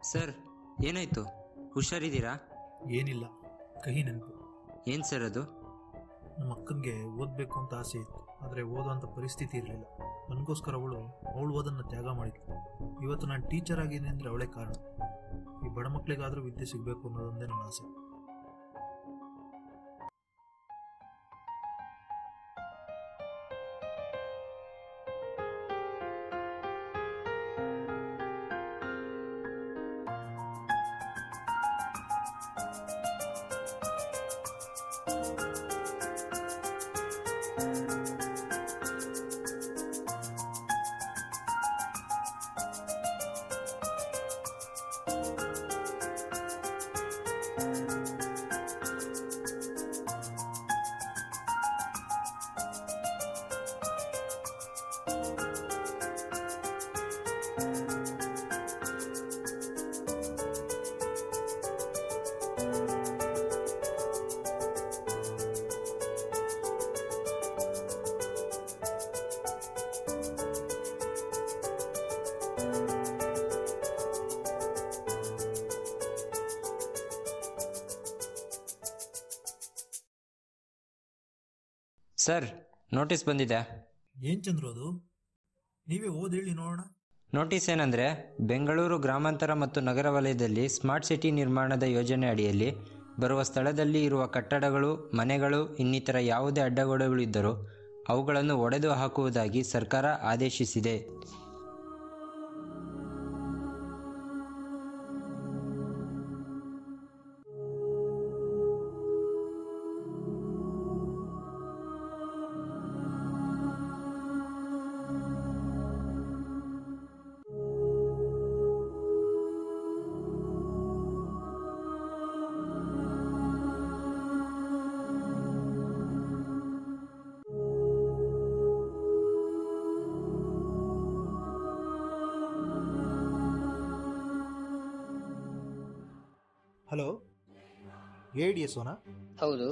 sir ಏನಾಯ್ತು ಹುಷಾರಿದ್ದೀರಾ ಏನಿಲ್ಲ ಕಹಿ ನೆನಪು ಏನು ಸರ್ ಅದು ನಮ್ಮ ಅಕ್ಕನಿಗೆ ಓದಬೇಕು ಅಂತ ಆಸೆ ಇತ್ತು ಆದರೆ ಓದುವಂಥ ಪರಿಸ್ಥಿತಿ ಇರಲಿಲ್ಲ ನನಗೋಸ್ಕರ ಅವಳು ಅವಳು ಓದನ್ನು ತ್ಯಾಗ ಮಾಡಿದ್ಲು ಇವತ್ತು ನಾನು ಟೀಚರ್ ಆಗಿದ್ದೀನಿ ಅಂದರೆ ಅವಳೇ ಕಾರಣ ಈ ಬಡ ಮಕ್ಕಳಿಗಾದರೂ ವಿದ್ಯೆ ಸಿಗಬೇಕು ಅನ್ನೋದೊಂದೇ ನನ್ನ ಆಸೆ ಸರ್ ನೋಟಿಸ್ ಬಂದಿದೆ ಏನು ಚಂದ್ರು ಅದು ನೀವೇ ಓದ್ ಹೇಳಿ ನೋಡೋಣ ನೋಟಿಸ್ ಏನಂದರೆ ಬೆಂಗಳೂರು ಗ್ರಾಮಾಂತರ ಮತ್ತು ನಗರ ವಲಯದಲ್ಲಿ ಸ್ಮಾರ್ಟ್ ಸಿಟಿ ನಿರ್ಮಾಣದ ಯೋಜನೆ ಅಡಿಯಲ್ಲಿ ಬರುವ ಸ್ಥಳದಲ್ಲಿ ಇರುವ ಕಟ್ಟಡಗಳು ಮನೆಗಳು ಇನ್ನಿತರ ಯಾವುದೇ ಅಡ್ಡಗೋಡೆಗಳಿದ್ದರೂ ಅವುಗಳನ್ನು ಒಡೆದು ಹಾಕುವುದಾಗಿ ಸರ್ಕಾರ ಆದೇಶಿಸಿದೆ ಹಲೋ ಎ ಡಿ ಎಸ್ ಓನಾ ಹೌದು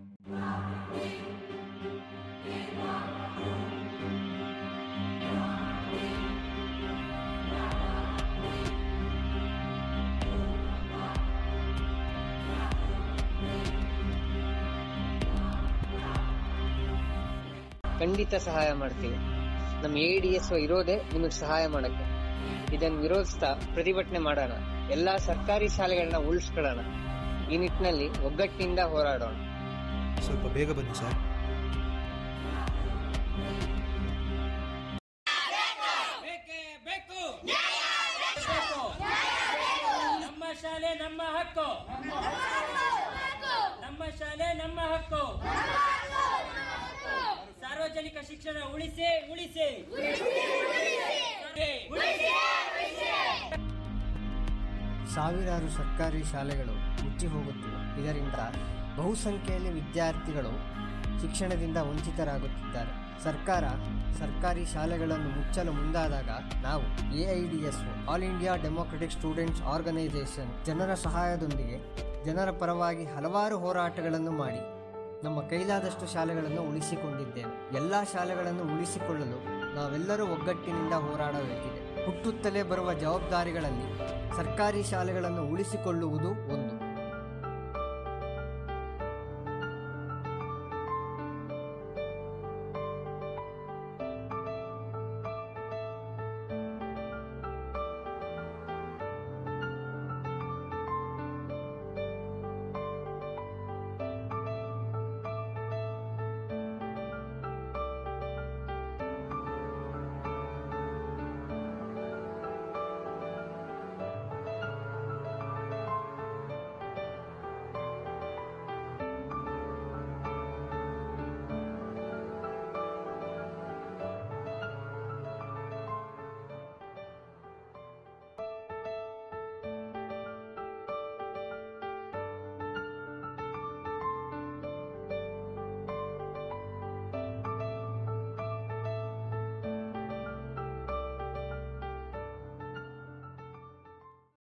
ಖಂಡಿತ ಸಹಾಯ ಮಾಡ್ತೀವಿ ನಮ್ಮ ಎ ಡಿ ಎಸ್ ಇರೋದೇ ನಿಮಗೆ ಸಹಾಯ ಮಾಡಕ್ಕೆ ಇದನ್ನು ವಿರೋಧಿಸ್ತಾ ಪ್ರತಿಭಟನೆ ಮಾಡೋಣ ಎಲ್ಲಾ ಸರ್ಕಾರಿ ಶಾಲೆಗಳನ್ನ ಉಳಿಸ್ಕೊಳ್ಳೋಣ ಈ ನಿಟ್ಟಿನಲ್ಲಿ ಒಗ್ಗಟ್ಟಿನಿಂದ ಹೋರಾಡೋಣ ಸ್ವಲ್ಪ ಬೇಗ ಬನ್ನಿ ಸರ್ ಬೇಕೇ ಬೇಕು ನಮ್ಮ ಶಾಲೆ ನಮ್ಮ ಹಕ್ಕು ನಮ್ಮ ಶಾಲೆ ನಮ್ಮ ಹಕ್ಕು ಸಾರ್ವಜನಿಕ ಶಿಕ್ಷಣ ಉಳಿಸಿ ಉಳಿಸಿ ಸಾವಿರಾರು ಸರ್ಕಾರಿ ಶಾಲೆಗಳು ಮುಚ್ಚಿ ಹೋಗುತ್ತಿವೆ ಇದರಿಂದ ಬಹುಸಂಖ್ಯೆಯಲ್ಲಿ ವಿದ್ಯಾರ್ಥಿಗಳು ಶಿಕ್ಷಣದಿಂದ ವಂಚಿತರಾಗುತ್ತಿದ್ದಾರೆ ಸರ್ಕಾರ ಸರ್ಕಾರಿ ಶಾಲೆಗಳನ್ನು ಮುಚ್ಚಲು ಮುಂದಾದಾಗ ನಾವು AIDS all India democratic students organisation ಜನರ ಸಹಾಯದೊಂದಿಗೆ ಜನರ ಪರವಾಗಿ ಹಲವಾರು ಹೋರಾಟಗಳನ್ನು ಮಾಡಿ ನಮ್ಮ ಕೈಲಾದಷ್ಟು ಶಾಲೆಗಳನ್ನು ಉಳಿಸಿಕೊಂಡಿದ್ದೇವೆ ಎಲ್ಲ ಶಾಲೆಗಳನ್ನು ಉಳಿಸಿಕೊಳ್ಳಲು ನಾವೆಲ್ಲರೂ ಒಗ್ಗಟ್ಟಿನಿಂದ ಹೋರಾಡಬೇಕಿದೆ ಹುಟ್ಟುತ್ತಲೇ ಬರುವ ಜವಾಬ್ದಾರಿಗಳಲ್ಲಿ ಸರ್ಕಾರಿ ಶಾಲೆಗಳನ್ನು ಉಳಿಸಿಕೊಳ್ಳುವುದು ಒಂದು